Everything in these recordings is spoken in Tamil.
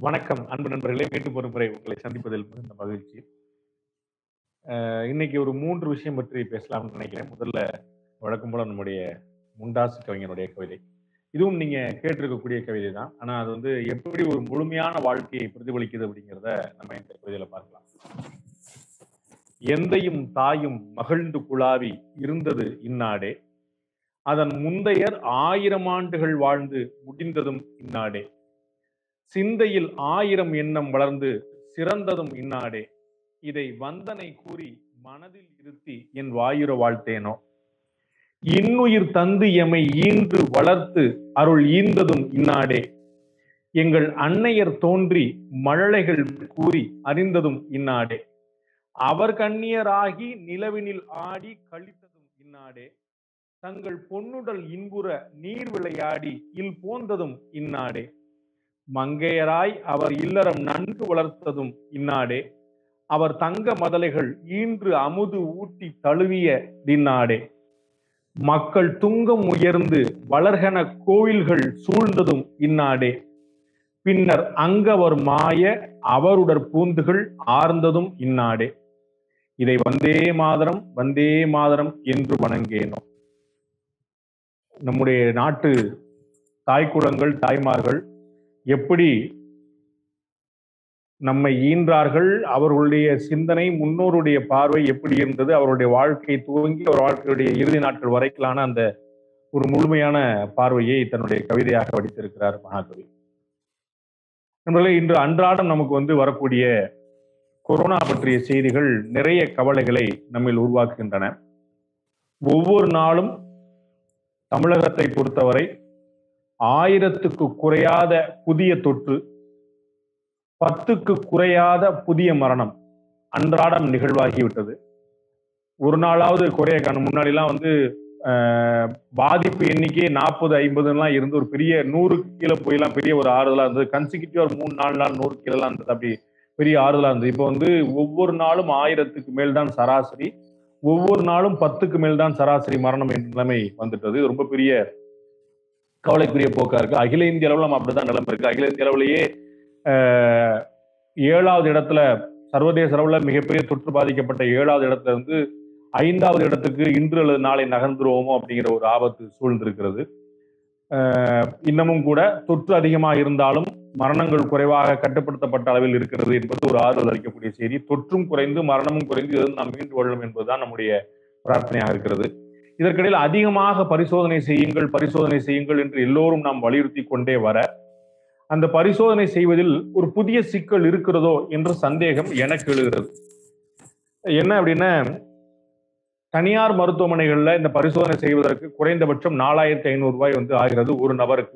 வணக்கம் அன்பு நண்பர்களே மீண்டும் ஒரு முறை உங்களை சந்திப்பதில் மிகுந்த மகிழ்ச்சி அஹ் இன்னைக்கு ஒரு மூன்று விஷயம் பற்றி பேசலாம்னு நினைக்கிறேன் முதல்ல வழக்கம் போல நம்முடைய முண்டாசு கவிஞனுடைய கவிதை இதுவும் நீங்க கேட்டிருக்கக்கூடிய கவிதை தான் ஆனா அது வந்து எப்படி ஒரு முழுமையான வாழ்க்கையை பிரதிபலிக்குது அப்படிங்கிறத நம்ம இந்த கவிதையில பார்க்கலாம் எந்தையும் தாயும் மகிழ்ந்து குழாவி இருந்தது இந்நாடே அதன் முந்தையர் ஆயிரம் ஆண்டுகள் வாழ்ந்து முடிந்ததும் இந்நாடே சிந்தையில் ஆயிரம் எண்ணம் வளர்ந்து சிறந்ததும் இந்நாடே இதை வந்தனை கூறி மனதில் இருத்தி என் வாயுர வாழ்த்தேனோ இன்னுயிர் தந்து எமை ஈன்று வளர்த்து அருள் ஈந்ததும் இந்நாடே எங்கள் அன்னையர் தோன்றி மழலைகள் கூறி அறிந்ததும் இந்நாடே அவர் கண்ணியராகி நிலவினில் ஆடி கழித்ததும் இந்நாடே தங்கள் பொன்னுடல் இன்புற நீர் விளையாடி இல் போந்ததும் இந்நாடே மங்கையராய் அவர் இல்லறம் நன்கு வளர்த்ததும் இந்நாடே அவர் தங்க மதலைகள் ஈன்று அமுது ஊட்டி தழுவிய தின்னாடே மக்கள் துங்கம் உயர்ந்து வளர்கன கோயில்கள் சூழ்ந்ததும் இந்நாடே பின்னர் அங்கவர் மாய அவருடற் பூந்துகள் ஆர்ந்ததும் இந்நாடே இதை வந்தே மாதரம் வந்தே மாதரம் என்று வணங்கேனோ நம்முடைய நாட்டு தாய்க்குளங்கள் தாய்மார்கள் எப்படி நம்மை ஈன்றார்கள் அவர்களுடைய சிந்தனை முன்னோருடைய பார்வை எப்படி இருந்தது அவருடைய வாழ்க்கை துவங்கி அவர் வாழ்க்கையுடைய இறுதி நாட்கள் வரைக்கிலான அந்த ஒரு முழுமையான பார்வையை தன்னுடைய கவிதையாக வடித்திருக்கிறார் மகாகவி நண்பர்களே இன்று அன்றாடம் நமக்கு வந்து வரக்கூடிய கொரோனா பற்றிய செய்திகள் நிறைய கவலைகளை நம்மில் உருவாக்குகின்றன ஒவ்வொரு நாளும் தமிழகத்தை பொறுத்தவரை ஆயிரத்துக்கு குறையாத புதிய தொற்று பத்துக்கு குறையாத புதிய மரணம் அன்றாடம் நிகழ்வாகிவிட்டது ஒரு நாளாவது குறைய காணும் முன்னாடிலாம் வந்து ஆஹ், பாதிப்பு எண்ணிக்கை நாற்பது ஐம்பதுலாம் இருந்து ஒரு பெரிய நூறு கீழே போயெல்லாம் பெரிய ஒரு ஆறுதலா இருந்தது கன்சிக்யூட்டிவ் ஒரு மூணு நாலு நாள் நூறு கீழெல்லாம் இருந்தது அப்படி பெரிய ஆறுதலா இருந்தது இப்போ வந்து ஒவ்வொரு நாளும் ஆயிரத்துக்கு மேல் தான் சராசரி ஒவ்வொரு நாளும் பத்துக்கு மேல் தான் சராசரி மரணம் என்ற நிலைமை வந்துட்டது இது ரொம்ப பெரிய கவலைக்குரிய போக்கா இருக்கு அகில இந்திய அளவில் நம்ம அப்படிதான் நிலைமை இருக்கு அகில இந்திய அளவிலேயே ஆஹ், ஏழாவது இடத்துல சர்வதேச அளவில் மிகப்பெரிய தொற்று பாதிக்கப்பட்ட ஏழாவது இடத்துல இருந்து ஐந்தாவது இடத்துக்கு இன்று அல்லது நாளை நகர்ந்துருவோமோ அப்படிங்கிற ஒரு ஆபத்து சூழ்ந்திருக்கிறது ஆஹ், இன்னமும் கூட தொற்று அதிகமாக இருந்தாலும் மரணங்கள் குறைவாக கட்டுப்படுத்தப்பட்ட அளவில் இருக்கிறது என்பது ஒரு ஆறுதல் அளிக்கக்கூடிய செய்தி தொற்றும் குறைந்து மரணமும் குறைந்து இதிலிருந்து நாம் மீண்டு கொள்ளும் என்பதுதான் நம்முடைய பிரார்த்தனையாக இருக்கிறது இதற்கிடையில் அதிகமாக பரிசோதனை செய்யுங்கள் பரிசோதனை செய்யுங்கள் என்று எல்லோரும் நாம் வலியுறுத்தி கொண்டே வர அந்த பரிசோதனை செய்வதில் ஒரு புதிய சிக்கல் இருக்கிறதோ என்ற சந்தேகம் எனக்கு எழுகிறது என்ன அப்படின்னா தனியார் மருத்துவமனைகள்ல இந்த பரிசோதனை செய்வதற்கு குறைந்தபட்சம் நாலாயிரத்தி ஐநூறு ரூபாய் வந்து ஆகிறது ஒரு நபருக்கு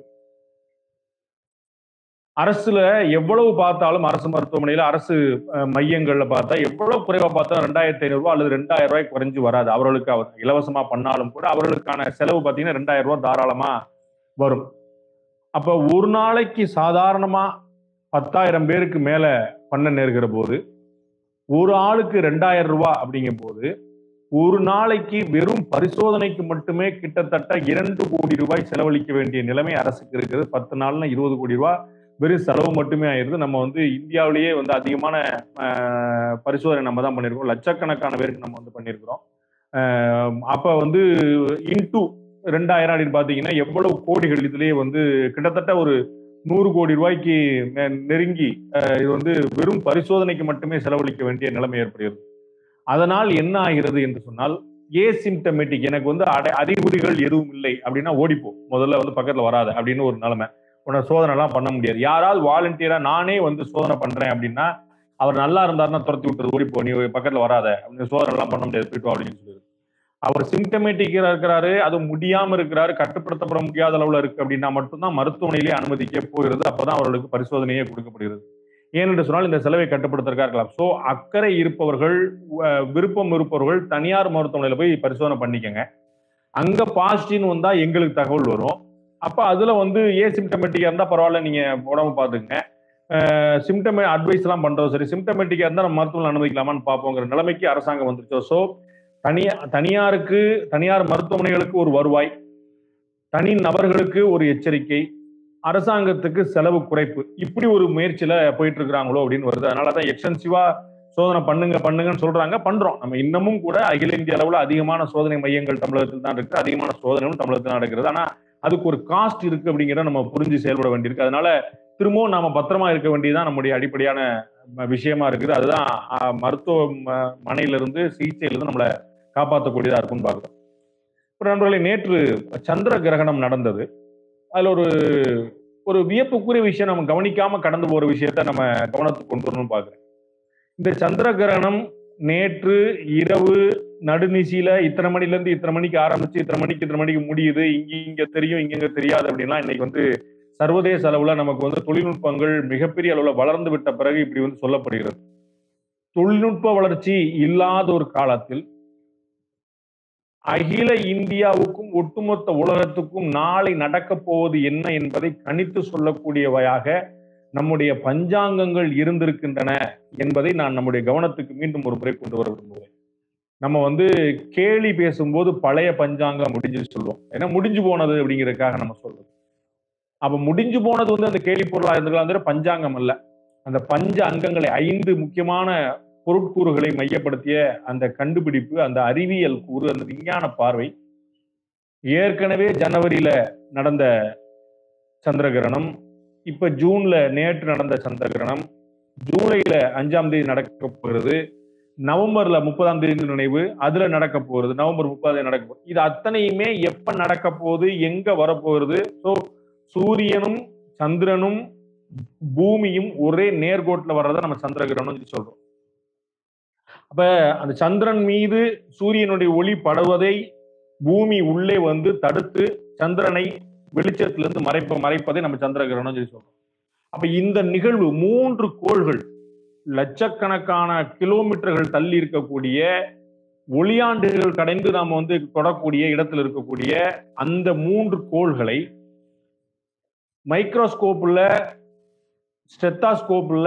அரசுல எவ்வளவு பார்த்தாலும் அரசு மருத்துவமனையில அரசு அஹ், மையங்கள்ல பார்த்தா எவ்வளவு குறைவா பார்த்தாலும் ரெண்டாயிரத்தி ஐநூறு ரூபாய் அல்லது ரெண்டாயிரம் ரூபாய் குறைஞ்சு வராது அவர்களுக்கு அவர் இலவசமா பண்ணாலும் கூட அவர்களுக்கான செலவு பார்த்தீங்கன்னா ரெண்டாயிரம் ரூபாய் தாராளமா வரும் அப்ப ஒரு நாளைக்கு சாதாரணமா பத்தாயிரம் பேருக்கு மேல பண்ண நேர்கிற போது ஒரு ஆளுக்கு ரெண்டாயிரம் ரூபாய் அப்படிங்கும் போது ஒரு நாளைக்கு வெறும் பரிசோதனைக்கு மட்டுமே கிட்டத்தட்ட இரண்டு கோடி ரூபாய் செலவழிக்க வேண்டிய நிலைமை அரசுக்கு இருக்குது பத்து நாள்னா இருபது கோடி ரூபாய் வெறும் செலவு மட்டுமே ஆயிருது நம்ம வந்து இந்தியாவிலேயே வந்து அதிகமான ஆஹ், பரிசோதனை நம்ம தான் பண்ணியிருக்கோம் லட்சக்கணக்கான பேருக்கு நம்ம வந்து பண்ணியிருக்கிறோம் ஆஹ், அப்ப வந்து இன்டூ ரெண்டாயிரம் அப்படின்னு பாத்தீங்கன்னா எவ்வளவு கோடிகள் இதுலயே வந்து கிட்டத்தட்ட ஒரு நூறு கோடி ரூபாய்க்கு நெ- நெருங்கி ஆஹ், இது வந்து வெறும் பரிசோதனைக்கு மட்டுமே செலவழிக்க வேண்டிய நிலைமை ஏற்படுகிறது அதனால் என்ன ஆகிறது என்று சொன்னால் ஏசிம்டமேட்டிக் எனக்கு வந்து அடை அறிகுறிகள் எதுவும் இல்லை அப்படின்னா ஓடிப்போ முதல்ல வந்து பக்கத்துல வராத அப்படின்னு ஒரு நிலைமை உன்னை சோதனை எல்லாம் பண்ண முடியாது யாராவது வாலண்டியரா நானே வந்து சோதனை பண்றேன் அப்படின்னா அவர் நல்லா இருந்தாருன்னா துரத்தி விட்டுறது ஓடிப்போ நீ பக்கத்துல வராத அப்படின்னு சோதனை எல்லாம் பண்ண முடியாது போயிட்டு வா அப்படின்னு சொல்லிடுது அவர் சிம்டமேட்டிக் இருக்கிறாரு அது முடியாம இருக்கிறாரு கட்டுப்படுத்தப்பட முடியாத அளவுல இருக்கு அப்படின்னா மட்டும்தான் மருத்துவமனையிலே அனுமதிக்க போகிறது அப்பதான் அவர்களுக்கு பரிசோதனையே கொடுக்கப்படுகிறது ஏனென்று சொன்னால் இந்த செலவை கட்டுப்படுத்துறதுக்காக இருக்கலாம் சோ அக்கறை இருப்பவர்கள் அஹ், விருப்பம் இருப்பவர்கள் தனியார் மருத்துவமனையில போய் பரிசோதனை பண்ணிக்கங்க அங்க பாசிட்டிவ்னு வந்தா எங்களுக்கு தகவல் வரும் அப்ப அதுல வந்து ஏ சிம்டமேட்டிக்கா இருந்தா பரவாயில்ல நீங்க உடம்பு பாத்துக்கங்க சிம்டம் அட்வைஸ் எல்லாம் பண்றோம் சரி சிம்டமேட்டிக்கா இருந்தா நம்ம மருத்துவமனை அனுமதிக்கலாமான்னு பார்ப்போங்கிற நிலைமைக்கு அரசாங்கம் வந்துருச்சு ஸோ தனியா தனியாருக்கு தனியார் மருத்துவமனைகளுக்கு ஒரு வருவாய் தனி நபர்களுக்கு ஒரு எச்சரிக்கை அரசாங்கத்துக்கு செலவு குறைப்பு இப்படி ஒரு முயற்சியில போயிட்டு இருக்கிறாங்களோ அப்படின்னு வருது அதனாலதான் எக்ஸ்டென்சிவா சோதனை பண்ணுங்க பண்ணுங்கன்னு சொல்றாங்க பண்றோம் நம்ம இன்னமும் கூட அகில இந்திய அளவுல அதிகமான சோதனை மையங்கள் தமிழகத்தில் தான் இருக்கு அதிகமான சோதனைகளும் தமிழகத்தில் தான் நடக்கிறது ஆனா அதுக்கு ஒரு காஸ்ட் இருக்கு அப்படிங்கிறத நம்ம புரிஞ்சு செயல்பட வேண்டியிருக்கு அதனால திரும்பவும் நாம பத்திரமா இருக்க வேண்டியதுதான் நம்முடைய அடிப்படையான ம- விஷயமா இருக்குது அதுதான் அஹ், மருத்துவ ம- மனையிலிருந்து சிகிச்சையிலிருந்து நம்மளை காப்பாற்றக்கூடியதா இருக்கும்னு பார்க்கிறோம் இப்போ நண்பர்களே நேற்று சந்திர கிரகணம் நடந்தது அதுல ஒரு ஒரு வியப்புக்குரிய விஷயம் நம்ம கவனிக்காம கடந்து போற விஷயத்த நம்ம கவனத்துக்கு கொண்டு வரணும்னு பார்க்கிறேன் இந்த சந்திர கிரகணம் நேற்று இரவு நடுநிசியில இத்தனை மணில இருந்து இத்தனை மணிக்கு ஆரம்பிச்சு இத்தனை மணிக்கு இத்தனை மணிக்கு முடியுது இங்க இங்க தெரியும் இங்க இங்க தெரியாது அப்படின்லாம் இன்னைக்கு வந்து சர்வதேச அளவுல நமக்கு வந்து தொழில்நுட்பங்கள் மிகப்பெரிய அளவுல வளர்ந்து விட்ட பிறகு இப்படி வந்து சொல்லப்படுகிறது தொழில்நுட்ப வளர்ச்சி இல்லாத ஒரு காலத்தில் அகில இந்தியாவுக்கும் ஒட்டுமொத்த உலகத்துக்கும் நாளை நடக்கப் போவது என்ன என்பதை கணித்து சொல்லக்கூடியவையாக நம்முடைய பஞ்சாங்கங்கள் இருந்திருக்கின்றன என்பதை நான் நம்முடைய கவனத்துக்கு மீண்டும் ஒரு முறை கொண்டு வர விரும்புகிறேன் நம்ம வந்து கேலி பேசும்போது பழைய பஞ்சாங்கம் முடிஞ்சு சொல்லுவோம் ஏன்னா முடிஞ்சு போனது அப்படிங்கிறதுக்காக நம்ம சொல்றோம் அப்ப முடிஞ்சு போனது வந்து அந்த கேலி பொருளா இருந்துக்கலாம் தவிர பஞ்சாங்கம் அல்ல அந்த பஞ்ச அங்கங்களை ஐந்து முக்கியமான பொருட்கூறுகளை மையப்படுத்திய அந்த கண்டுபிடிப்பு அந்த அறிவியல் கூறு அந்த விஞ்ஞான பார்வை ஏற்கனவே ஜனவரியில நடந்த சந்திரகிரகணம் இப்ப ஜூன்ல நேற்று நடந்த சந்திரகிரகணம் ஜூலைல அஞ்சாம் தேதி நடக்க போகிறது நவம்பர்ல முப்பதாம் தேதி நினைவு அதுல நடக்க போகிறது நவம்பர் முப்பதாம் தேதி நடக்க போகுது இது அத்தனையுமே எப்ப நடக்க போகுது எங்க வரப்போகிறது ஸோ சூரியனும் சந்திரனும் பூமியும் ஒரே நேர்கோட்டில் வர்றதை நம்ம சந்திரகிரகணம் சொல்லி சொல்றோம் அப்ப அந்த சந்திரன் மீது சூரியனுடைய ஒளி படுவதை பூமி உள்ளே வந்து தடுத்து சந்திரனை வெளிச்சத்திலிருந்து மறைப்ப மறைப்பதை நம்ம சந்திரகிரகணம் சொல்லி சொல்றோம் அப்ப இந்த நிகழ்வு மூன்று கோள்கள் லட்சக்கணக்கான கிலோமீட்டர்கள் தள்ளி இருக்கக்கூடிய ஒளியாண்டுகள் கடைந்து நாம வந்து தொடக்கூடிய இடத்துல இருக்கக்கூடிய அந்த மூன்று கோள்களை மைக்ரோஸ்கோப்ல ஸ்டெத்தாஸ்கோப்ல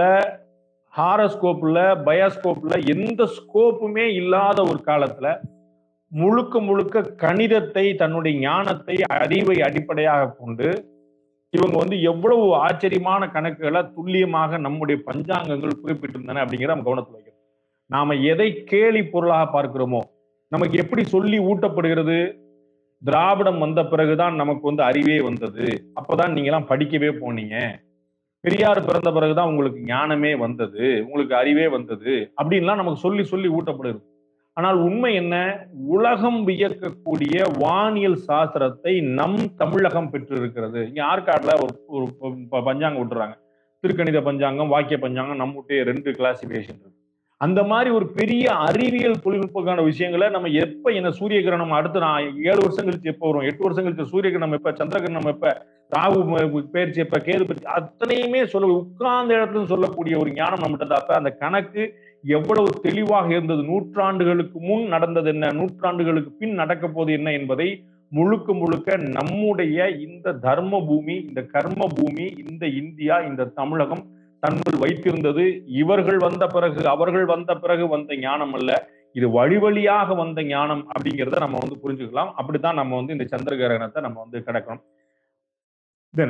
ஹாரஸ்கோப்ல பயாஸ்கோப்ல எந்த ஸ்கோப்புமே இல்லாத ஒரு காலத்துல முழுக்க முழுக்க கணிதத்தை தன்னுடைய ஞானத்தை அறிவை அடிப்படையாக கொண்டு இவங்க வந்து எவ்வளவு ஆச்சரியமான கணக்குகளை துல்லியமாக நம்முடைய பஞ்சாங்கங்கள் குறிப்பிட்டிருந்தன அப்படிங்கிற நம்ம கவனத்தில் வைக்கிறோம் நாம எதை கேலி பொருளாக பார்க்கிறோமோ நமக்கு எப்படி சொல்லி ஊட்டப்படுகிறது திராவிடம் வந்த பிறகுதான் நமக்கு வந்து அறிவே வந்தது அப்பதான் நீங்க எல்லாம் படிக்கவே போனீங்க பெரியார் பிறந்த பிறகுதான் உங்களுக்கு ஞானமே வந்தது உங்களுக்கு அறிவே வந்தது அப்படின்லாம் நமக்கு சொல்லி சொல்லி ஊட்டப்படுது ஆனால் உண்மை என்ன உலகம் வியக்கக்கூடிய வானியல் சாஸ்திரத்தை நம் தமிழகம் பெற்றிருக்கிறது இங்க ஆற்காடுல ஒரு ஒரு ப- பஞ்சாங்கம் விட்டுறாங்க திருக்கணித பஞ்சாங்கம் வாக்கிய பஞ்சாங்கம் நம்முடைய ரெண்டு கிளாசிபிகேஷன் இருக்கு அந்த மாதிரி ஒரு பெரிய அறிவியல் தொழில்நுட்பக்கான விஷயங்களை நம்ம எப்ப என்ன சூரிய கிரகணம் அடுத்து நான் ஏழு வருஷம் கழிச்சு எப்போ வரும் எட்டு வருஷம் கழிச்சு சூரிய கிரகணம் எப்ப சந்திர கிரகணம் எப்ப ராகு ம- பயிற்சி எப்ப கேது பயிற்சி அத்தனையுமே சொல்ல உட்கார்ந்த இடத்துல சொல்லக்கூடிய ஒரு ஞானம் நம்மகிட்ட தான். அப்ப அந்த கணக்கு எவ்வளவு தெளிவாக இருந்தது நூற்றாண்டுகளுக்கு முன் நடந்தது என்ன நூற்றாண்டுகளுக்கு பின் நடக்க போது என்ன என்பதை முழுக்க முழுக்க நம்முடைய இந்த தர்ம பூமி இந்த கர்ம பூமி இந்த இந்தியா இந்த தமிழகம் தன்னுள் வைத்திருந்தது இவர்கள் வந்த பிறகு அவர்கள் வந்த பிறகு வந்த ஞானம் அல்ல இது வழி வழியாக வந்த ஞானம் அப்படிங்கிறத நம்ம வந்து புரிஞ்சுக்கலாம் அப்படித்தான் நம்ம வந்து இந்த சந்திர கிரகணத்தை நம்ம வந்து கிடக்கணும் then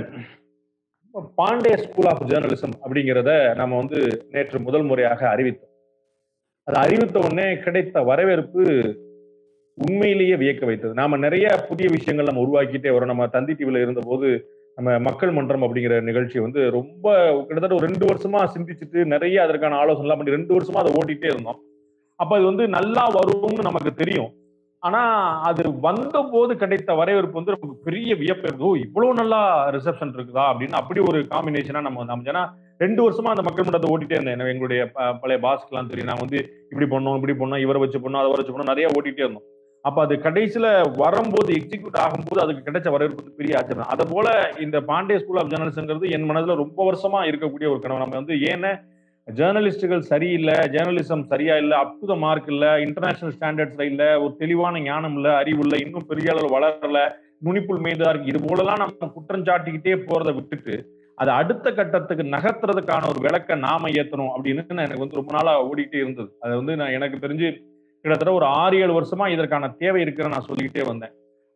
Pandey school of journalism அப்படிங்கிறத நம்ம வந்து நேற்று முதல் முறையாக அறிவித்தோம் அது அறிவித்த உடனே கிடைத்த வரவேற்பு உண்மையிலேயே வியக்க வைத்தது நாம நிறைய புதிய விஷயங்கள் நம்ம உருவாக்கிட்டே வரோம் நம்ம தந்தி டிவில இருந்தபோது நம்ம மக்கள் மன்றம் அப்படிங்கிற நிகழ்ச்சி வந்து ரொம்ப கிட்டத்தட்ட ஒரு ரெண்டு வருஷமா சிந்திச்சுட்டு நிறைய அதற்கான ஆலோசனை எல்லாம் பண்ணி ரெண்டு வருஷமா அதை ஓட்டிட்டே இருந்தோம் அப்ப அது வந்து நல்லா வரும்னு நமக்கு தெரியும் ஆனா அது வந்த போது கிடைத்த வரவேற்பு வந்து நமக்கு பெரிய வியப்பு இருந்தது. ஓ இவ்வளவு நல்லா ரிசப்ஷன் இருக்குதா அப்படின்னு அப்படி ஒரு காம்பினேஷனா நம்ம வந்து அமைஞ்சு. ஏன்னா ரெண்டு வருஷமா அந்த மக்கள் மன்றத்தை ஓட்டிட்டே இருந்தேன் எனக்கு எங்களுடைய ப- பழைய பாஸ்க்கெல்லாம் தெரியும் நான் வந்து இப்படி பண்ணோம் இப்படி பண்ணோம் இவரை வச்சு பண்ணோம் அதை வச்சு பண்ணோம் நிறைய ஓட்டிட்டே இருந்தோம் அப்ப அது கடைசியில வரும்போது எக்ஸிக்யூட் ஆகும்போது அதுக்கு கிடைச்ச வரவேற்பு வந்து பெரிய ஆச்சரியம் அதை போல இந்த பாண்டே ஸ்கூல் ஆஃப் ஜேர்னலிசம்ங்கிறது என் மனதுல ரொம்ப வருஷமா இருக்கக்கூடிய ஒரு கனவு நம்ம வந்து ஏன்னா ஜேர்னலிஸ்டுகள் சரியில்லை ஜேர்னலிசம் சரியா இல்ல அப் டு த மார்க் இல்ல இன்டர்நேஷனல் ஸ்டாண்டர்ட்ஸ்ல இல்ல ஒரு தெளிவான ஞானம் இல்ல அறிவு இல்ல இன்னும் பெரிய அளவு வளரல நுனிப்புள் மீதா இருக்கு இது போலலாம் நம்ம குற்றம் சாட்டிக்கிட்டே போறதை விட்டுட்டு அது அடுத்த கட்டத்துக்கு நகர்த்துறதுக்கான ஒரு விளக்க நாம ஏத்தணும் அப்படின்னு எனக்கு வந்து ரொம்ப நாளா ஓடிட்டே இருந்தது அது வந்து நான் எனக்கு தெரிஞ்சு கிட்டத்தட்ட ஒரு ஆறு ஏழு வருஷமா இதற்கான தேவை இருக்குன்னு நான் சொல்லிக்கிட்டே வந்தேன்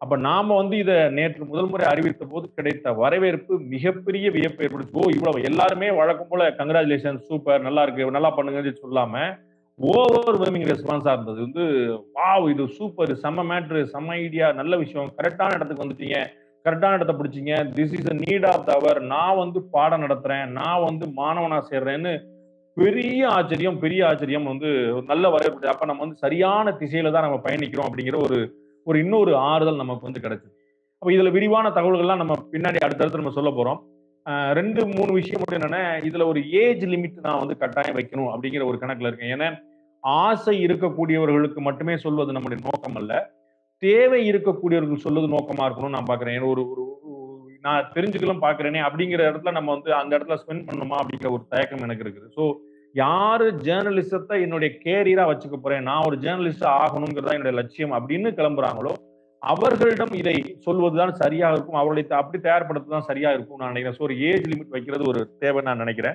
அப்ப நாம வந்து இதை நேற்று முதல் முறை அறிவித்த போது கிடைத்த வரவேற்பு மிகப்பெரிய வியப்பு ஏற்படுத்தி ஓ இவ்வளவு எல்லாருமே வழக்கம் போல கங்க்ராச்சுலேஷன் சூப்பர் நல்லா இருக்கு நல்லா பண்ணுங்கன்னு சொல்லாம ஓவர் வெல்மிங் ரெஸ்பான்ஸா இருந்தது வந்து வாவ் இது சூப்பர் செம்ம மேட்ரு செம்ம ஐடியா நல்ல விஷயம் கரெக்டான இடத்துக்கு வந்துட்டீங்க கரெக்டான இடத்த பிடிச்சிங்க this is a need of our நான் வந்து பாடம் நடத்துறேன் நான் வந்து மாணவனா சேர்றேன்னு பெரிய ஆச்சரியம் பெரிய ஆச்சரியம் வந்து ஒரு நல்ல வரவேற்பு அப்ப நம்ம வந்து சரியான திசையில தான் நம்ம பயணிக்கிறோம் அப்படிங்கிற ஒரு ஒரு இன்னொரு ஆறுதல் நமக்கு வந்து கிடைச்சது அப்ப இதுல விரிவான தகவல்கள்லாம் நம்ம பின்னாடி அடுத்தடுத்து நம்ம சொல்ல போறோம் ஆஹ் ரெண்டு மூணு விஷயம் மட்டும் என்னன்னா இதுல ஒரு ஏஜ் லிமிட் நான் வந்து கட்டாயம் வைக்கணும் அப்படிங்கிற ஒரு கணக்குல இருக்கேன் ஏன்னா ஆசை இருக்கக்கூடியவர்களுக்கு மட்டுமே சொல்வது நம்முடைய நோக்கம் அல்ல தேவை இருக்கக்கூடியவர்கள் சொல்வது நோக்கமா இருக்கணும்னு நான் பாக்குறேன் ஏன்னா ஒரு ஒரு ஒரு- நான் தெரிஞ்சுக்கலாம் பாக்குறேனே அப்படிங்கிற இடத்துல நம்ம வந்து அந்த இடத்துல ஸ்பெண்ட் பண்ணணுமா அப்படிங்கிற ஒரு தயக்கம் எனக்கு இருக்குது ஸோ யாரு ஜேர்னலிசத்தை என்னுடைய கேரியரா வச்சுக்க போறேன் நான் ஒரு ஜேர்னலிஸ்ட் ஆகணுங்கிறதா என்னுடைய லட்சியம் அப்படின்னு கிளம்புறாங்களோ அவர்களிடம் இதை சொல்வதுதான் சரியா இருக்கும் அவர்களை த- அப்படி தயார்படுத்துதான் சரியா இருக்கும் நான் நினைக்கிறேன் ஸோ ஒரு ஏஜ் லிமிட் வைக்கிறது ஒரு தேவை நான் நினைக்கிறேன்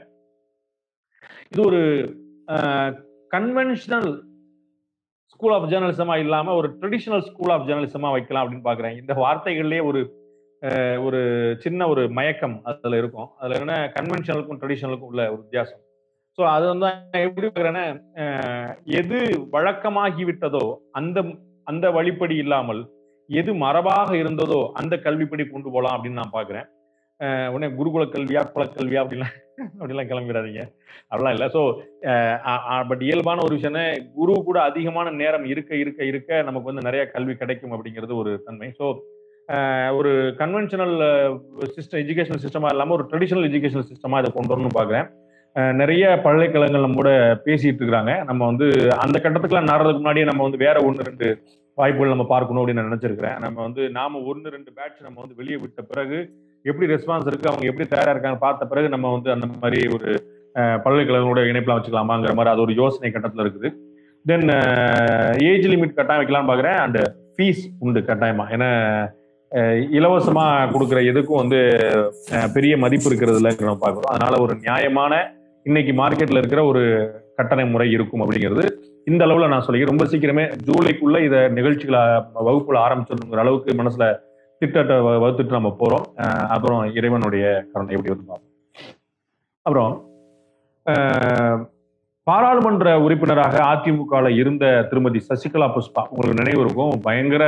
இது ஒரு கன்வென்ஷனல் ஸ்கூல் ஆஃப் ஜேர்னலிசமா இல்லாம ஒரு ட்ரெடிஷனல் ஸ்கூல் ஆஃப் ஜேர்னலிசமா வைக்கலாம் அப்படின்னு பாக்குறேன் இந்த வார்த்தைகள்லயே ஒரு அஹ், ஒரு சின்ன ஒரு மயக்கம் அதுல இருக்கும் அதுல என்ன கன்வென்ஷனலுக்கும் ட்ரெடிஷனலுக்கும் உள்ள ஒரு வித்தியாசம் ஸோ அது வந்து நான் எப்படி பார்க்குறேன்னா எது வழக்கமாகி விட்டதோ அந்த அந்த வழிப்படி இல்லாமல் எது மரபாக இருந்ததோ அந்த கல்விப்படி கொண்டு போகலாம் அப்படின்னு நான் பார்க்குறேன் உடனே குருகுல கல்வியா குலக்கல்வியா அப்படிலாம் அப்படிலாம் கிளம்பிடாதீங்க அப்படிலாம் இல்லை ஸோ பட் இயல்பான ஒரு விஷயம் குரு கூட அதிகமான நேரம் இருக்க இருக்க இருக்க நமக்கு வந்து நிறைய கல்வி கிடைக்கும் அப்படிங்கிறது ஒரு தன்மை ஸோ ஒரு கன்வென்ஷனல் சிஸ்டம் எஜுகேஷனல் சிஸ்டமா இல்லாமல் ஒரு ட்ரெடிஷனல் எஜுகேஷனல் சிஸ்டமா இதை கொண்டு வரணும்னு பார்க்குறேன் அஹ் நிறைய பல்கலைக்கழகங்கள் நம்ம கூட பேசிட்டு இருக்கிறாங்க நம்ம வந்து அந்த கட்டத்துக்குலாம் நடுறதுக்கு முன்னாடியே நம்ம வந்து வேற ஒன்று ரெண்டு வாய்ப்புகள் நம்ம பார்க்கணும் அப்படின்னு நான் நினைச்சிருக்கிறேன் நம்ம வந்து நாம ஒன்று ரெண்டு பேட்ச் நம்ம வந்து வெளியே விட்ட பிறகு எப்படி ரெஸ்பான்ஸ் இருக்கு அவங்க எப்படி தயாரா இருக்காங்க பார்த்த பிறகு நம்ம வந்து அந்த மாதிரி ஒரு அஹ், பல்கலைக்கழகங்களோட இணைப்பெல்லாம் வச்சுக்கலாமாங்கிற மாதிரி அது ஒரு யோசனை கட்டத்தில் இருக்குது தென் ஏஜ் லிமிட் கட்டாயம் வைக்கலாம்னு பார்க்குறேன் அண்ட் ஃபீஸ் உண்டு கட்டாயமா ஏன்னா அஹ், இலவசமா கொடுக்குற எதுக்கும் வந்து அஹ், பெரிய மதிப்பு இருக்கிறது இல்லைங்கிற நம்ம பார்க்குறோம் அதனால ஒரு நியாயமான இன்னைக்கு மார்க்கெட்ல இருக்கிற ஒரு கட்டண முறை இருக்கும் அப்படிங்கிறது இந்த அளவுல நான் சொல்லிக்கிறேன் ரொம்ப சீக்கிரமே ஜூலைக்குள்ள இதை நிகழ்ச்சிகளை வகுப்புல ஆரம்பிச்சிடணுங்கிற அளவுக்கு மனசுல திட்டத்தை வ- வகுத்துட்டு நம்ம போறோம் அஹ் அப்புறம் இறைவனுடைய கருணை எப்படி வந்து பார்ப்போம் அப்புறம் அஹ், பாராளுமன்ற உறுப்பினராக அதிமுகவில் இருந்த திருமதி சசிகலா புஷ்பா உங்களுக்கு நினைவு இருக்கும் பயங்கர